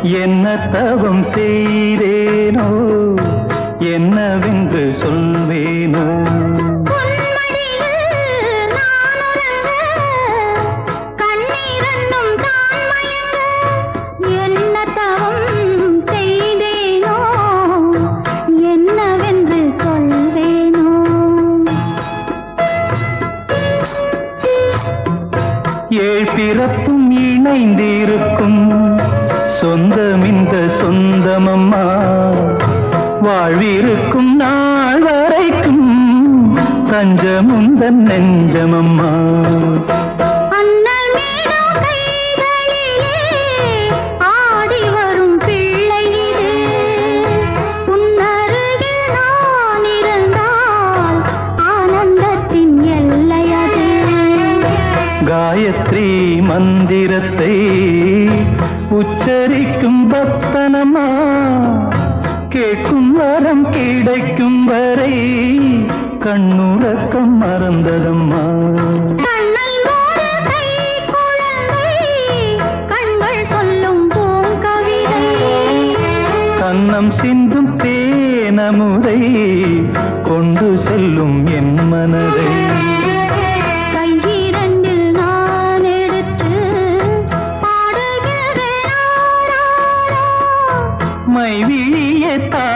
என்ன தவம் செய்தேனோ என்னவென்று சொல்வேனோ பொன்மடியில் நான் உறங்க, கண்ணீரன்னும் தான் மயங்க, என்ன தவம் செய்தேனோ, என்னவென்று சொல்வேனோ ஏழ் பிறப்பும் இணைந்திருக்கும் சொந்தம் இந்த சொந்தமம்மா வாழ்விருக்கும் நாள் வரைக்கும் தஞ்சமுந்தன் நெஞ்சமம்மா அண்ணல் மேடம் கைகளிலே ஆடி வரும் பிள்ளை இது உன்னருகில் நான் இருந்தால் ஆனந்தத்தின் எல்லை அது காயத்ரி மந்திரத்தை உச்சரிக்கும் பக்தனம்மா கேட்கும் வரம் கிடைக்கும் வரை கண்ணுறக்கம் மறந்ததம்மா கண்ணல் ஒரு கை குழந்தை கண்கள் சொல்லும் பூங்கவிதை கன்னம் சிந்தும் தேனமுதை கொண்டு செல்லும் என் மனதை கையிரண்டில் நான் எடுத்து பாடுகிறேன் ஆராரோ. மைவிழியே தா